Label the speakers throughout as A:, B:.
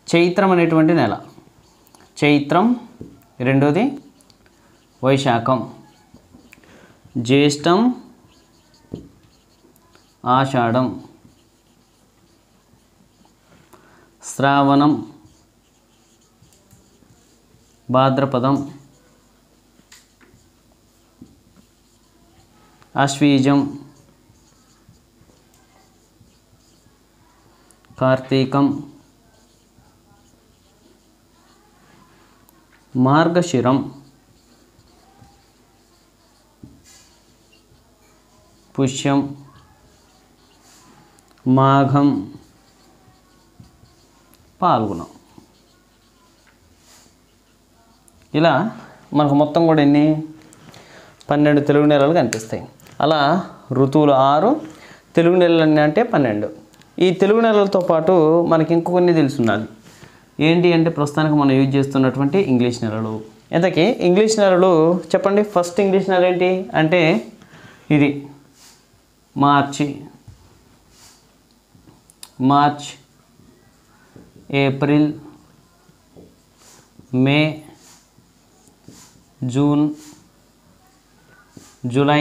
A: చైత్రం అనేటువంటి నెల చైత్రం రెండోది వైశాఖం జ్యేష్టం ఆషాఢం శ్రావణం భాద్రపదం ఆశ్వీజం కార్తీకం మార్గశిరం పుష్యం మాఘం పాల్గొనం ఇలా మనకు మొత్తం కూడా ఎన్ని పన్నెండు తెలుగు నెలలు కనిపిస్తాయి అలా ఋతువులు ఆరు తెలుగు నెలలు అన్నీ అంటే పన్నెండు ఈ తెలుగు నెలలతో పాటు మనకి ఇంకొన్ని తెలుసున్నది ఏంటి అంటే ప్రస్తుతానికి మనం యూజ్ చేస్తున్నటువంటి ఇంగ్లీష్ నెలలు ఇంతకీ ఇంగ్లీష్ నెలలు చెప్పండి ఫస్ట్ ఇంగ్లీష్ నెల ఏంటి అంటే ఇది మార్చి March April May June July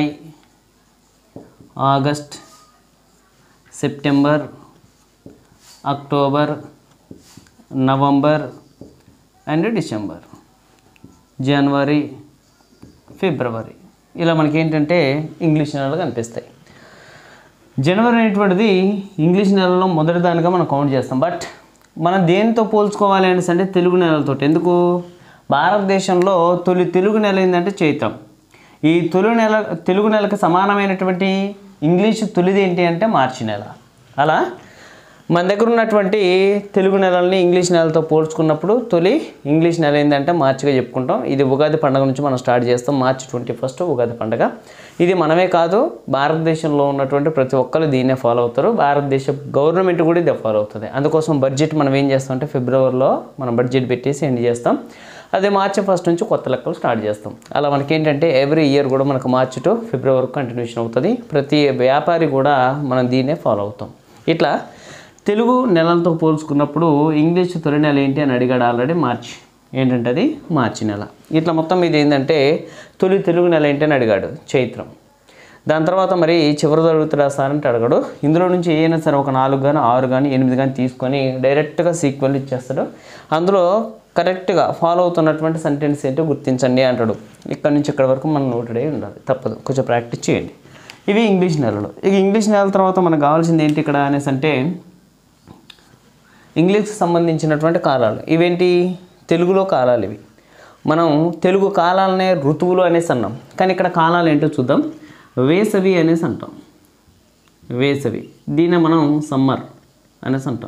A: August September October November and December జనవరి ఫిబ్రవరి ఇలా మనకి ఏంటంటే ఇంగ్లీష్ నెలలు కనిపిస్తాయి జనవరి అనేటువంటిది ఇంగ్లీష్ నెలలో మొదటి దానిగా మనం కౌంట్ చేస్తాం బట్ మనం దేనితో పోల్చుకోవాలి అనేసి అంటే తెలుగు నెలలతో ఎందుకు భారతదేశంలో తొలి తెలుగు నెల ఏంటంటే చైత్రం ఈ తొలి నెల తెలుగు నెలకు సమానమైనటువంటి ఇంగ్లీష్ తొలిది ఏంటి అంటే మార్చి నెల అలా మన దగ్గర ఉన్నటువంటి తెలుగు నెలల్ని ఇంగ్లీష్ నెలతో పోల్చుకున్నప్పుడు తొలి ఇంగ్లీష్ నెల ఏంటంటే మార్చిగా చెప్పుకుంటాం ఇది ఉగాది పండుగ నుంచి మనం స్టార్ట్ చేస్తాం మార్చి ట్వంటీ ఫస్ట్ ఉగాది పండుగ ఇది మనమే కాదు భారతదేశంలో ఉన్నటువంటి ప్రతి ఒక్కరు దీన్నే ఫాలో అవుతారు భారతదేశ గవర్నమెంట్ కూడా ఇదే ఫాలో అవుతుంది అందుకోసం బడ్జెట్ మనం ఏం చేస్తాం అంటే ఫిబ్రవరిలో మనం బడ్జెట్ పెట్టేసి ఎండ్ చేస్తాం అదే మార్చి ఫస్ట్ నుంచి కొత్త లెక్కలు స్టార్ట్ చేస్తాం అలా మనకి ఏంటంటే ఎవ్రీ ఇయర్ కూడా మనకు మార్చి టు ఫిబ్రవరి కంటిన్యూషన్ అవుతుంది ప్రతి వ్యాపారి కూడా మనం దీన్నే ఫాలో అవుతాం ఇట్లా తెలుగు నెలలతో పోల్చుకున్నప్పుడు ఇంగ్లీష్ తొలి నెల ఏంటి అని అడిగాడు ఆల్రెడీ మార్చ్ ఏంటంటే అది మార్చి నెల ఇట్లా మొత్తం ఇది ఏంటంటే తొలి తెలుగు నెల ఏంటి అని అడిగాడు చైత్రం దాని తర్వాత మరి చివరి తరగతి సార్ అంటే అడగడు ఇందులో నుంచి ఏదైనా సరే ఒక నాలుగు కానీ ఆరు కానీ ఎనిమిది కానీ తీసుకొని డైరెక్ట్గా సీక్వెల్ ఇచ్చేస్తాడు అందులో కరెక్ట్గా ఫాలో అవుతున్నటువంటి సెంటెన్స్ ఏంటో గుర్తించండి అంటాడు ఇక్కడ నుంచి ఇక్కడ వరకు మనం నోటెడ్ అయి ఉండాలి తప్పదు కొంచెం ప్రాక్టీస్ చేయండి ఇవి ఇంగ్లీష్ నెలలు ఇక ఇంగ్లీష్ నెలల తర్వాత మనకు కావాల్సింది ఏంటి ఇక్కడ అనేసి అంటే ఇంగ్లీష్కి సంబంధించినటువంటి కాలాలు ఇవేంటి తెలుగులో కాలాలు ఇవి మనం తెలుగు కాలాలనే ఋతువులు అనేసి అన్నాం కానీ ఇక్కడ కాలాలు ఏంటో చూద్దాం వేసవి అనేసి అంటాం వేసవి దీన్ని మనం సమ్మర్ అనేసి అంటాం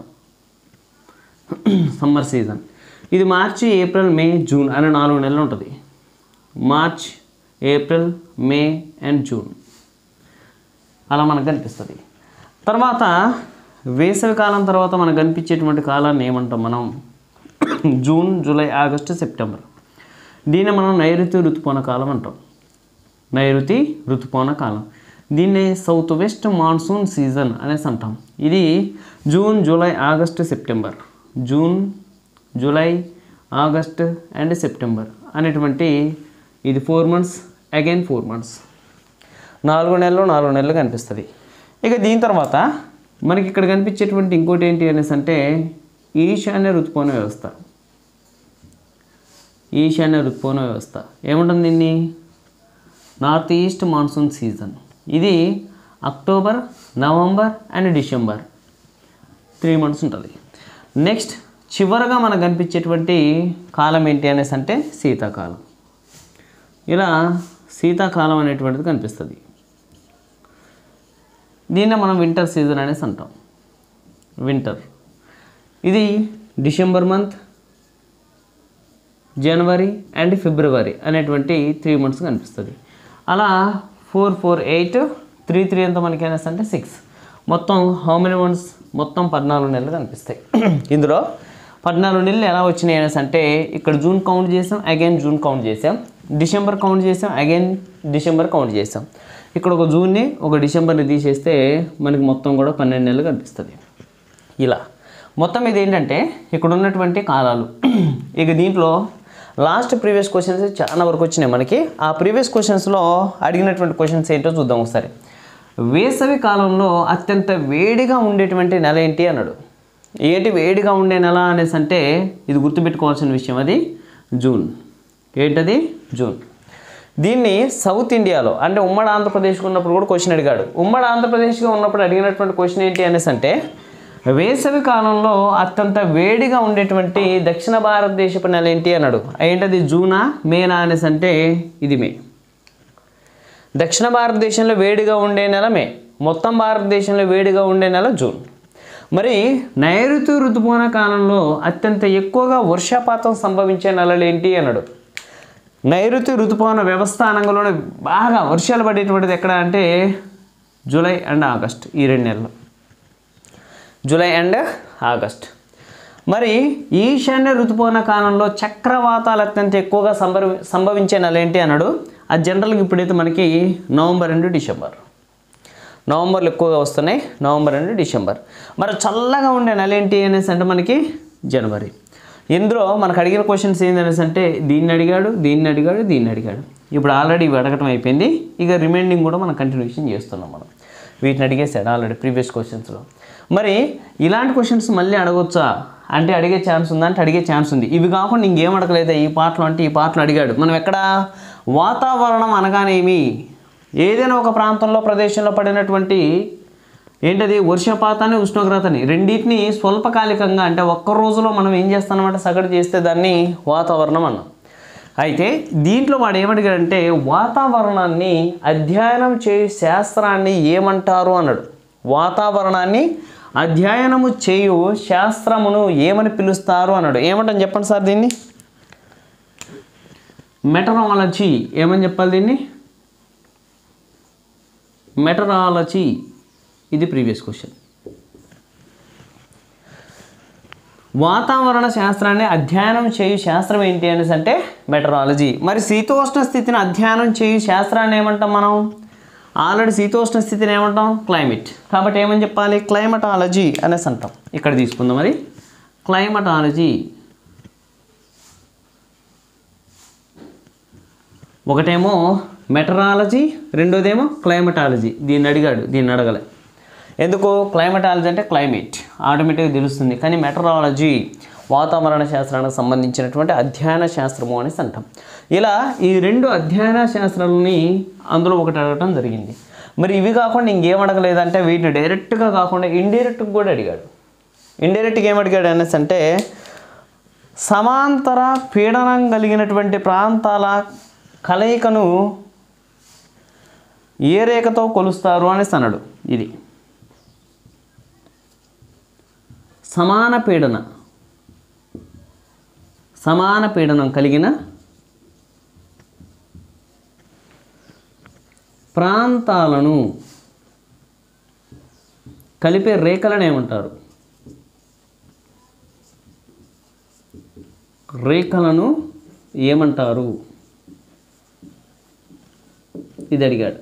A: సమ్మర్ సీజన్ ఇది మార్చి ఏప్రిల్ మే జూన్ అనే నాలుగు నెలలు ఉంటుంది March April May and June అలా మనకు కనిపిస్తుంది తర్వాత వేసవి కాలం తర్వాత మనకు కనిపించేటువంటి కాలాన్ని ఏమంటాం మనం జూన్ జూలై ఆగస్టు సెప్టెంబర్ దీన్ని మనం నైరుతి ఋతుపవన కాలం అంటాం నైరుతి ఋతుపవన కాలం దీన్ని సౌత్ వెస్ట్ మాన్సూన్ సీజన్ అనేసి అంటాం ఇది June July August September June July August and September అనేటువంటి ఇది four months again four months నాలుగు నెలలు నాలుగు నెలలు కనిపిస్తుంది ఇక దీని తర్వాత మనకి ఇక్కడ కనిపించేటువంటి ఇంకోటి ఏంటి అనేసి అంటే ఈశాన్య ఋతుపవన వ్యవస్థ ఈశాన్య ఋతుపవన వ్యవస్థ ఏముంటుంది దీన్ని నార్త్ ఈస్ట్ మాన్సూన్ సీజన్ ఇది October November and December three months ఉంటుంది నెక్స్ట్ చివరగా మనకు కనిపించేటువంటి కాలం ఏంటి అనేసి అంటే శీతాకాలం ఇలా శీతాకాలం అనేటువంటిది కనిపిస్తుంది దీన్నే మనం వింటర్ సీజన్ అనేసి అంటాం వింటర్ ఇది డిసెంబర్ మంత్ జనవరి అండ్ ఫిబ్రవరి అనేటువంటి త్రీ మంత్స్ కనిపిస్తుంది అలా four four eight three three ఎంత మనకి అనేసి అంటే సిక్స్ మొత్తం హౌ మెనీ మంత్స్ మొత్తం పద్నాలుగు నెలలు కనిపిస్తాయి ఇందులో పద్నాలుగు నెలలు ఎలా వచ్చినాయి అనేసి అంటే ఇక్కడ జూన్ కౌంట్ చేసాం అగైన్ జూన్ కౌంట్ చేసాం డిసెంబర్ కౌంట్ చేసాం అగైన్ డిసెంబర్ కౌంట్ చేసాం ఇక్కడ ఒక జూన్ని ఒక డిసెంబర్ని తీసేస్తే మనకి మొత్తం కూడా పన్నెండు నెలలు కనిపిస్తుంది ఇలా మొత్తం ఇది ఏంటంటే ఇక్కడ ఉన్నటువంటి కాలాలు ఇక దీంట్లో లాస్ట్ ప్రీవియస్ క్వశ్చన్స్ చాలా వరకు వచ్చినాయి మనకి ఆ ప్రీవియస్ క్వశ్చన్స్లో అడిగినటువంటి క్వశ్చన్స్ ఏంటో చూద్దాం ఒకసారి వేసవి కాలంలో అత్యంత వేడిగా ఉండేటువంటి నెల ఏంటి అన్నాడు ఏంటి వేడిగా ఉండే నెల అనేసి అంటే ఇది గుర్తుపెట్టుకోవాల్సిన విషయం అది జూన్ ఏంటది జూన్ దీన్ని సౌత్ ఇండియాలో అంటే ఉమ్మడి ఆంధ్రప్రదేశ్కి ఉన్నప్పుడు కూడా క్వశ్చన్ అడిగాడు ఉమ్మడి ఆంధ్రప్రదేశ్గా ఉన్నప్పుడు అడిగినటువంటి క్వశ్చన్ ఏంటి అనేసి అంటే వేసవి కాలంలో అత్యంత వేడిగా ఉండేటువంటి దక్షిణ భారతదేశపు నెల ఏంటి అన్నాడు ఏంటది జూనా మేనా అనేసి అంటే ఇది మే దక్షిణ భారతదేశంలో వేడిగా ఉండే నెల మే మొత్తం భారతదేశంలో వేడిగా ఉండే నెల జూన్ మరి నైరుతి ఋతుపవన కాలంలో అత్యంత ఎక్కువగా వర్షపాతం సంభవించే నెలలు ఏంటి అన్నాడు నైరుతి ఋతుపవన వ్యవస్థానంలోనే బాగా వర్షాలు పడేటువంటిది ఎక్కడ అంటే జూలై అండ్ ఆగస్ట్ ఈ రెండు నెలలు జూలై అండ్ ఆగస్ట్ మరి ఈశాన్య ఋతుపవన కాలంలో చక్రవాతాలు అత్యంత ఎక్కువగా సంభవి సంభవించే నెల ఏంటి అన్నాడు అది జనరల్గా ఇప్పుడైతే మనకి నవంబర్ అండ్ డిసెంబర్ నవంబర్లో ఎక్కువగా వస్తున్నాయి నవంబర్ అండ్ డిసెంబర్ మరి చల్లగా ఉండే నెల ఏంటి అనేసి అంటే మనకి జనవరి ఇందులో మనకు అడిగిన క్వశ్చన్స్ ఏంటనేసి అంటే దీన్ని అడిగాడు దీన్ని అడిగాడు దీన్ని అడిగాడు ఇప్పుడు ఆల్రెడీ ఇవి అడగటం అయిపోయింది ఇక రిమైండింగ్ కూడా మనం కంటిన్యూషన్ చేస్తున్నాం మనం వీటిని అడిగేసాడు ఆల్రెడీ ప్రీవియస్ క్వశ్చన్స్లో మరి ఇలాంటి క్వశ్చన్స్ మళ్ళీ అడగొచ్చా అంటే అడిగే ఛాన్స్ ఉందా అంటే అడిగే ఛాన్స్ ఉంది ఇవి కాకుండా ఇంకేం అడగలేదా ఈ పాటలు అంటే ఈ పాటలు అడిగాడు మనం ఎక్కడ వాతావరణం అనగానేమి ఏదైనా ఒక ప్రాంతంలో ప్రదేశంలో పడినటువంటి ఏంటది వర్షపాతాన్ని ఉష్ణోగ్రతని రెండింటిని స్వల్పకాలికంగా అంటే ఒక్క రోజులో మనం ఏం చేస్తామన్నమాట సగటు చేస్తే దాన్ని వాతావరణం అన్నాం అయితే దీంట్లో వాడు ఏమడిగాడంటే వాతావరణాన్ని అధ్యయనం చేయు శాస్త్రాన్ని ఏమంటారు అన్నాడు వాతావరణాన్ని అధ్యయనము చేయు శాస్త్రమును ఏమని పిలుస్తారు అన్నాడు ఏమంటాను చెప్పండి సార్ దీన్ని మెటరాలజీ ఏమని చెప్పాలి దీన్ని మెటరాలజీ ఇది ప్రీవియస్ క్వశ్చన్ వాతావరణ శాస్త్రాన్ని అధ్యయనం చేయు శాస్త్రం ఏంటి అనేసి అంటే మెటరాలజీ మరి శీతోష్ణ స్థితిని అధ్యయనం చేయు శాస్త్రాన్ని ఏమంటాం మనం ఆల్రెడీ శీతోష్ణ స్థితిని ఏమంటాం క్లైమేట్ కాబట్టి ఏమని చెప్పాలి క్లైమటాలజీ అనేసి అంటాం ఇక్కడ తీసుకుందాం మరి క్లైమటాలజీ ఒకటేమో మెటరాలజీ రెండోదేమో క్లైమటాలజీ దీన్ని అడిగాడు దీన్ని అడగలే ఎందుకు క్లైమటాలజీ అంటే క్లైమేట్ ఆటోమేటిక్గా తెలుస్తుంది కానీ మెటరాలజీ వాతావరణ శాస్త్రానికి సంబంధించినటువంటి అధ్యయన శాస్త్రము అనేసి అంటాం ఇలా ఈ రెండు అధ్యయన శాస్త్రాలని అందులో ఒకటి అడగటం జరిగింది మరి ఇవి కాకుండా ఇంకేం అడగలేదంటే వీటిని డైరెక్ట్గా కాకుండా ఇండైరెక్ట్గా కూడా అడిగాడు ఇండైరెక్ట్గా ఏం అడిగాడు అనేసి అంటే సమాంతర పీడనం కలిగినటువంటి ప్రాంతాల కలయికను ఏ రేఖతో కొలుస్తారు అనేసి అన్నాడు ఇది సమాన పీడన సమాన పీడనం కలిగిన ప్రాంతాలను కలిపే రేఖలను ఏమంటారు రేఖలను ఏమంటారు ఇది అడిగాడు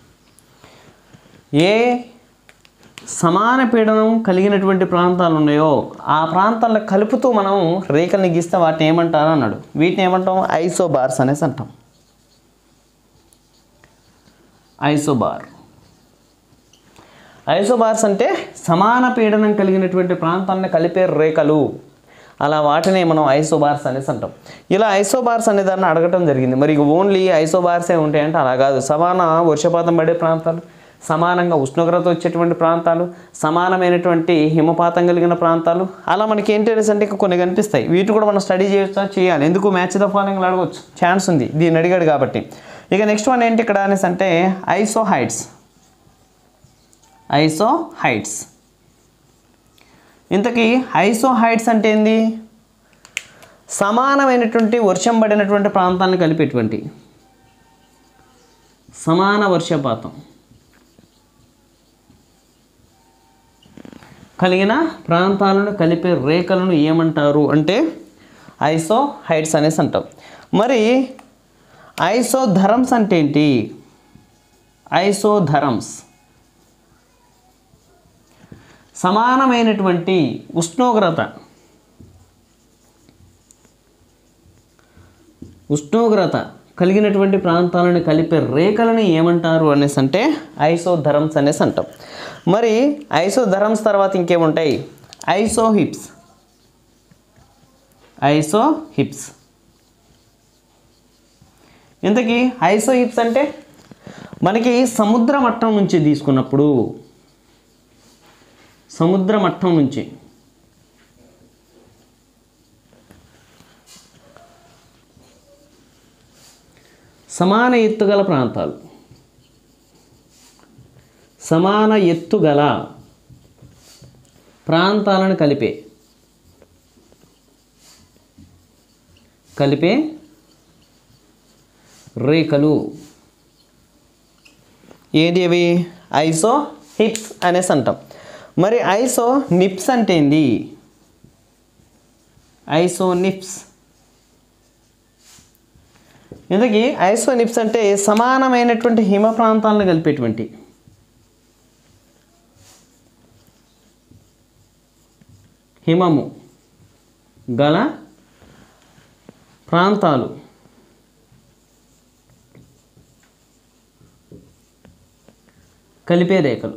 A: ఏ సమాన పీడనం కలిగినటువంటి ప్రాంతాలు ఉన్నాయో ఆ ప్రాంతాలను కలుపుతూ మనం రేఖల్ని గీస్తే వాటిని ఏమంటారు అన్నాడు వీటిని ఏమంటాం ఐసోబార్స్ అనేసి అంటాం ఐసోబార్ ఐసోబార్స్ అంటే సమాన పీడనం కలిగినటువంటి ప్రాంతాలను కలిపే రేఖలు అలా వాటిని మనం ఐసోబార్స్ అనేసి అంటాం ఇలా ఐసోబార్స్ అనే దాన్ని అడగటం జరిగింది మరి ఇక ఓన్లీ ఐసోబార్సే ఉంటాయంటే అలా కాదు సమాన వర్షపాతం పడే ప్రాంతాలు సమానంగా ఉష్ణోగ్రత వచ్చేటువంటి ప్రాంతాలు సమానమైనటువంటి హిమపాతం కలిగిన ప్రాంతాలు అలా మనకి ఏంటి అనేసి అంటే ఇక కొన్ని కనిపిస్తాయి వీటి కూడా మనం స్టడీ చేయొచ్చా చేయాలి ఎందుకు మ్యాచ్ ద ఫాలోయింగ్ అడగవచ్చు ఛాన్స్ ఉంది దీన్ని అడిగాడు కాబట్టి ఇక నెక్స్ట్ వన్ ఏంటి ఇక్కడ అనేసి అంటే ఐసో హైట్స్ ఐసో హైట్స్ ఇంతకీ ఐసో హైట్స్ అంటే ఏంది సమానమైనటువంటి వర్షం పడినటువంటి ప్రాంతాన్ని కలిపేటువంటి సమాన వర్షపాతం కలిగిన ప్రాంతాలను కలిపే రేఖలను ఏమంటారు అంటే ఐసో హైట్స్ అనేసి అంటాం మరి ఐసోధరమ్స్ అంటే ఏంటి ఐసోధరమ్స్ సమానమైనటువంటి ఉష్ణోగ్రత ఉష్ణోగ్రత కలిగినటువంటి ప్రాంతాలను కలిపే రేఖలను ఏమంటారు అనేసి అంటే ఐసోధరమ్స్ అనేసి అంటాం మరి ఐసోధరమ్స్ తర్వాత ఇంకేముంటాయి ఐసో హిప్స్ ఐసో హిప్స్ ఇంతకీ ఐసో హిప్స్ అంటే మనకి సముద్ర మట్టం నుంచి తీసుకున్నప్పుడు సముద్ర మట్టం నుంచి సమాన ఎత్తుగల ప్రాంతాలు సమాన ఎత్తుగల ప్రాంతాలను కలిపే కలిపే రేఖలు ఏది అవి ఐసో హిప్స్ అనేసి అంటాం మరి ఐసో నిప్స్ అంటే ఏంది ఐసో నిప్స్ ఇందుకీ ఐసో నిప్స్ అంటే సమానమైనటువంటి హిమ ప్రాంతాలను కలిపేటువంటి హిమము గల ప్రాంతాలు కలిపే రేఖలు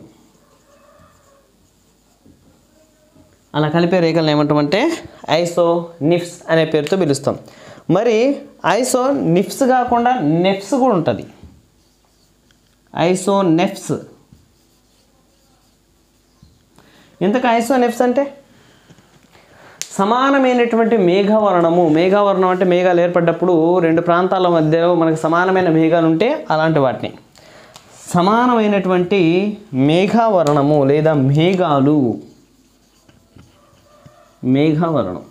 A: అలా కలిపే రేఖలను ఏమంటామంటే ఐసో నిఫ్స్ అనే పేరుతో పిలుస్తాం మరి ఐసో నిఫ్స్ కాకుండా నెఫ్స్ కూడా ఉంటుంది ఐసో నెఫ్స్ ఇంతకు ఐసో నెఫ్స్ అంటే సమానమైనటువంటి మేఘవర్ణము మేఘవర్ణం అంటే మేఘాలు ఏర్పడ్డప్పుడు రెండు ప్రాంతాల మధ్యలో మనకు సమానమైన మేఘాలు ఉంటే అలాంటి వాటిని సమానమైనటువంటి మేఘావరణము లేదా మేఘాలు మేఘావరణం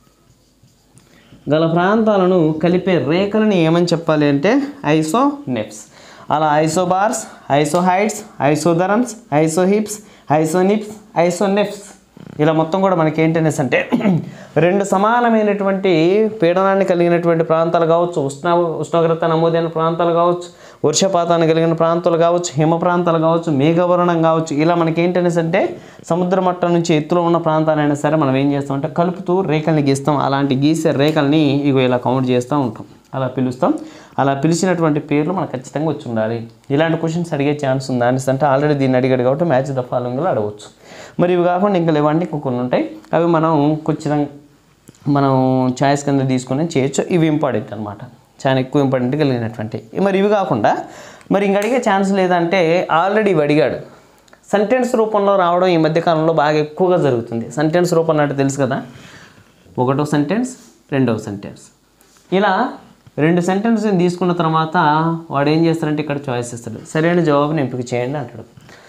A: గల ప్రాంతాలను కలిపే రేఖలను ఏమని చెప్పాలి అంటే ఐసో నెప్స్ అలా ఐసోబార్స్ ఐసోహైట్స్ ఐసోధరమ్స్ ఐసోహిప్స్ ఐసోనిప్స్ ఐసోనెప్స్ ఇలా మొత్తం కూడా మనకి ఏంటనేసి అంటే రెండు సమానమైనటువంటి పీడనాన్ని కలిగినటువంటి ప్రాంతాలు కావచ్చు ఉష్ణ ఉష్ణోగ్రత నమోదైన ప్రాంతాలు కావచ్చు వర్షపాతాన్ని కలిగిన ప్రాంతాలు కావచ్చు హిమ ప్రాంతాలు కావచ్చు మేఘవర్ణం కావచ్చు ఇలా మనకి ఏంటనేసి అంటే సముద్ర మట్టం నుంచి ఎత్తులో ఉన్న ప్రాంతాలైనా సరే మనం ఏం చేస్తామంటే కలుపుతూ రేఖల్ని గీస్తాం అలాంటి గీసే రేఖల్ని ఇగో ఇలా కౌంట్ చేస్తూ ఉంటాం అలా పిలుస్తాం అలా పిలిచినటువంటి పేర్లు మనకు ఖచ్చితంగా వచ్చి ఉండాలి ఇలాంటి క్వశ్చన్స్ అడిగే ఛాన్స్ ఉందా అనేసి అంటే ఆల్రెడీ దీన్ని అడిగాడు కాబట్టి మ్యాచ్ ద ఫాలోయింగ్లో అడగవచ్చు మరి ఇవి కాకుండా ఇంకా లేవండి ఇంకా కొన్ని ఉంటాయి అవి మనం ఖచ్చితంగా మనం ఛాయిస్ కింద తీసుకుని చేయొచ్చు ఇవి ఇంపార్టెంట్ అనమాట చాలా ఎక్కువ ఇంపార్టెంట్ కలిగినటువంటి మరి ఇవి కాకుండా మరి ఇంక అడిగే ఛాన్స్ లేదంటే ఆల్రెడీ ఇవి అడిగాడు సెంటెన్స్ రూపంలో రావడం ఈ మధ్యకాలంలో బాగా ఎక్కువగా జరుగుతుంది సెంటెన్స్ రూపంలో అంటే తెలుసు కదా ఒకటో సెంటెన్స్ రెండవ సెంటెన్స్ ఇలా రెండు సెంటెన్స్ తీసుకున్న తర్వాత వాడు ఏం చేస్తాడంటే ఇక్కడ చాయిస్ ఇస్తాడు సరైన జవాబుని ఎంపిక చేయండి అంటాడు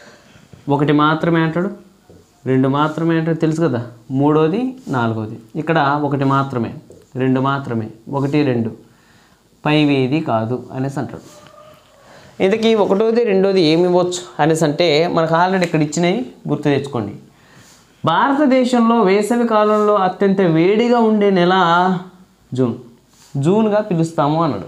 A: ఒకటి మాత్రమే అంటాడు రెండు మాత్రమే అంటాడు తెలుసు కదా మూడోది నాలుగోది ఇక్కడ ఒకటి మాత్రమే రెండు మాత్రమే ఒకటి రెండు పైవేది కాదు అనేసి అంటాడు ఇంతకీ ఒకటోది రెండోది ఏమి ఇవ్వచ్చు అనేసి అంటే మనకు ఆల్రెడీ ఇక్కడ ఇచ్చినవి గుర్తు తెచ్చుకోండి భారతదేశంలో వేసవి కాలంలో అత్యంత వేడిగా ఉండే నెల జూన్ జూన్గా పిలుస్తాము అన్నాడు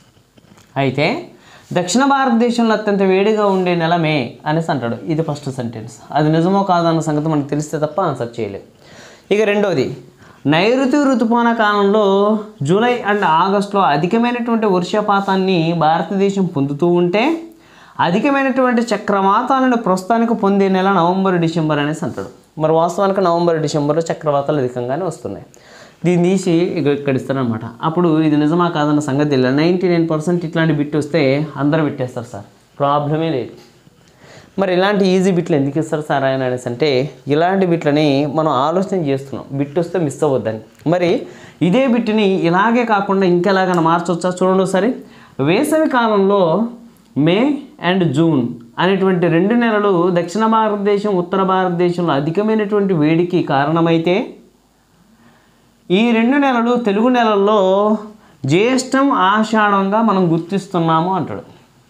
A: అయితే దక్షిణ భారతదేశంలో అత్యంత వేడిగా ఉండే నెల మే అనేసి అంటాడు ఇది ఫస్ట్ సెంటెన్స్ అది నిజమో కాదో అన్న సంగతి మనకు తెలిస్తే తప్ప ఆన్సర్ చేయలేం ఇక రెండోది నైరుతి ఋతుపవన కాలంలో జూలై అండ్ ఆగస్టులో అధికమైనటువంటి వర్షపాతాన్ని భారతదేశం పొందుతూ ఉంటే అధికమైనటువంటి చక్రవాతాలను ప్రస్తుతానికి పొందే నెల నవంబర్ డిసెంబర్ అనేసి అంటాడు మరి వాస్తవానికి నవంబర్ డిసెంబర్లో చక్రవాతాలు అధికంగానే వస్తున్నాయి దీన్ని తీసి ఇక ఇక్కడ ఇస్తారనమాట అప్పుడు ఇది నిజమా కాదన్న సంగతి తెలియదు నైంటీ నైన్ పర్సెంట్ ఇట్లాంటి బిట్ వస్తే అందరూ పెట్టేస్తారు సార్ ప్రాబ్లమే లేదు మరి ఇలాంటి ఈజీ బిట్లు ఎందుకు ఇస్తారు సార్ ఆయన అనేసి అంటే ఇలాంటి బిట్లని మనం ఆలోచన చేస్తున్నాం బిట్ వస్తే మిస్ అవ్వద్దని మరి ఇదే బిట్ని ఇలాగే కాకుండా ఇంకెలాగైనా మార్చొచ్చా చూడండి ఒకసారి వేసవి కాలంలో మే అండ్ జూన్ అనేటువంటి రెండు నెలలు దక్షిణ భారతదేశం ఉత్తర భారతదేశంలో అధికమైనటువంటి వేడికి కారణమైతే ఈ రెండు నెలలు తెలుగు నెలల్లో జ్యేష్టం ఆషాఢంగా మనం గుర్తిస్తున్నాము అంటాడు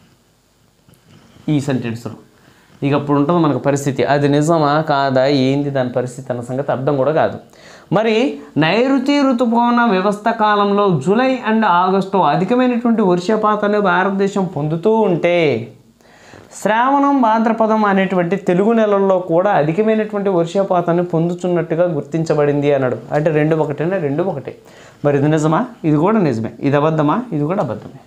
A: ఈ సెంటెన్స్లో ఇక అప్పుడు ఉంటుంది మనకు పరిస్థితి అది నిజమా కాదా ఏంది దాని పరిస్థితి అన్న సంగతి అర్థం కూడా కాదు మరి నైరుతి ఋతుపవన వ్యవస్థ కాలంలో జూలై అండ్ ఆగస్టు అధికమైనటువంటి వర్షపాతాన్ని భారతదేశం పొందుతూ ఉంటే శ్రావణం భాద్రపదం అనేటువంటి తెలుగు నెలల్లో కూడా అధికమైనటువంటి వర్షపాతాన్ని పొందుతున్నట్టుగా గుర్తించబడింది అన్నాడు అంటే రెండు ఒకటేనా రెండు ఒకటే మరి ఇది నిజమా ఇది కూడా నిజమే ఇది అబద్ధమా ఇది కూడా అబద్ధమే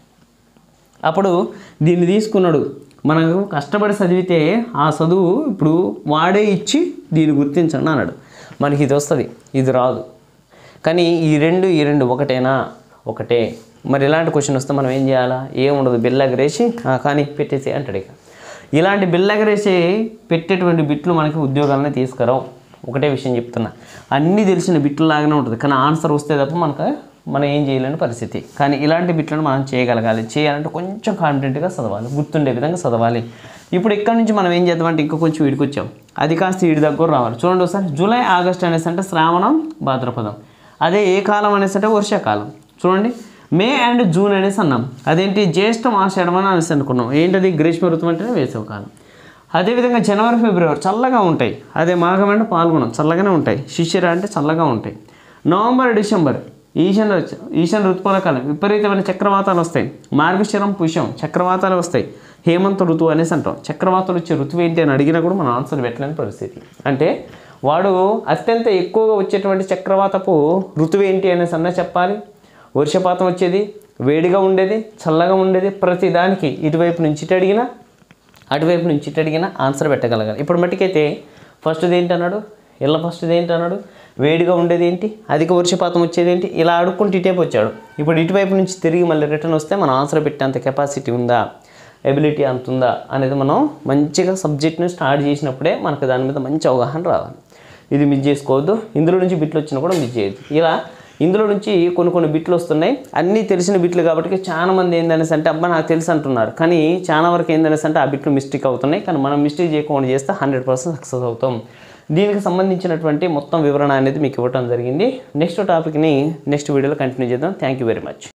A: అప్పుడు దీన్ని తీసుకున్నాడు మనకు కష్టపడి చదివితే ఆ చదువు ఇప్పుడు వాడే ఇచ్చి దీన్ని గుర్తించండి అన్నాడు మనకి ఇది వస్తుంది ఇది రాదు కానీ ఈ రెండు ఈ రెండు ఒకటేనా ఒకటే మరి ఇలాంటి క్వశ్చన్ వస్తే మనం ఏం చేయాలా ఏముండదు బిల్ ఎగరేసి "ఆ, కానీ పెట్టేసి అంటాడు ఇక ఇలాంటి బిల్ ఎగరేసి పెట్టేటువంటి బిట్లు మనకి ఉద్యోగాలని తీసుకురావు ఒకటే విషయం చెప్తున్నా అన్నీ తెలిసిన బిట్లు లాగానే ఉంటుంది కానీ ఆన్సర్ వస్తే తప్ప మనకు మనం ఏం చేయలేని పరిస్థితి కానీ ఇలాంటి బిట్లను మనం చేయగలగాలి చేయాలంటే కొంచెం కాన్ఫిడెంట్గా చదవాలి గుర్తుండే విధంగా చదవాలి ఇప్పుడు ఇక్కడ నుంచి మనం ఏం చేద్దామంటే ఇంకా కొంచెం వీడికి వచ్చాం అది కాస్త వీడి దగ్గర రావాలి చూడండి ఒకసారి జూలై ఆగస్ట్ అనేసి అంటే శ్రావణం భాద్రపదం అదే ఏ కాలం అనేసి అంటే వర్షాకాలం చూడండి మే అండ్ జూన్ అనేసి అన్నాం అదేంటి జ్యేష్ఠం ఆషాఢం అని అనేసి అనుకున్నాం ఏంటది గ్రీష్మ ఋతువు అంటేనే వేసవకాలం అదేవిధంగా జనవరి ఫిబ్రవరి చల్లగా ఉంటాయి అదే మాఘం అంటే పాల్గొనం చల్లగానే ఉంటాయి శిశిర అంటే చల్లగా ఉంటాయి నవంబర్ డిసెంబర్ ఈశాన్య ఈశాన్య ఋతువుల కాలం విపరీతమైన చక్రవాతాలు వస్తాయి మార్గశిరం పుష్యం చక్రవాతాలు వస్తాయి హేమంత ఋతువు అనేసి అంటాం చక్రవాతాలు వచ్చే ఋతువు ఏంటి అని అడిగినా కూడా మనం ఆన్సర్ పెట్టలేని పరిస్థితి అంటే వాడు అత్యంత ఎక్కువగా వచ్చేటువంటి చక్రవాతపు ఋతువు ఏంటి అనేసి అన్నా చెప్పాలి వర్షపాతం వచ్చేది వేడిగా ఉండేది చల్లగా ఉండేది ప్రతి దానికి ఇటువైపు నుంచి ఇటు అడిగినా అటువైపు నుంచి ఇటు అడిగినా ఆన్సర్ పెట్టగలగాలి ఇప్పుడు మట్టికైతే ఫస్ట్ది ఏంటి అన్నాడు ఇళ్ళ ఫస్ట్ది ఏంటి అన్నాడు వేడిగా ఉండేది ఏంటి అధిక వర్షపాతం వచ్చేది ఏంటి ఇలా అడుక్కుంటూ ఇటేపు వచ్చాడు ఇప్పుడు ఇటువైపు నుంచి తిరిగి మళ్ళీ రిటర్న్ వస్తే మనం ఆన్సర్ పెట్టేంత కెపాసిటీ ఉందా ఎబిలిటీ అంత ఉందా అనేది మనం మంచిగా సబ్జెక్ట్ని స్టార్ట్ చేసినప్పుడే మనకు దాని మీద మంచి అవగాహన రావాలి ఇది మిస్ చేసుకోవద్దు ఇందులో నుంచి బిట్లు వచ్చినా కూడా మిస్ చేయొద్దు ఇలా ఇందులో నుంచి కొన్ని కొన్ని బిట్లు వస్తున్నాయి అన్నీ తెలిసిన బిట్లు కాబట్టి చాలా మంది ఏందనేసి అంటే అబ్బా నాకు తెలుసు అంటున్నారు కానీ చాలా వరకు ఏందనేసి అంటే ఆ బిట్లు మిస్టేక్ అవుతున్నాయి కానీ మనం మిస్టేక్ చేయకుండా చేస్తే హండ్రెడ్ పర్సెంట్ సక్సెస్ అవుతాం దీనికి సంబంధించినటువంటి మొత్తం వివరణ అనేది మీకు ఇవ్వడం జరిగింది నెక్స్ట్ టాపిక్ని నెక్స్ట్ వీడియోలో కంటిన్యూ చేద్దాం థ్యాంక్ యూ వెరీ మచ్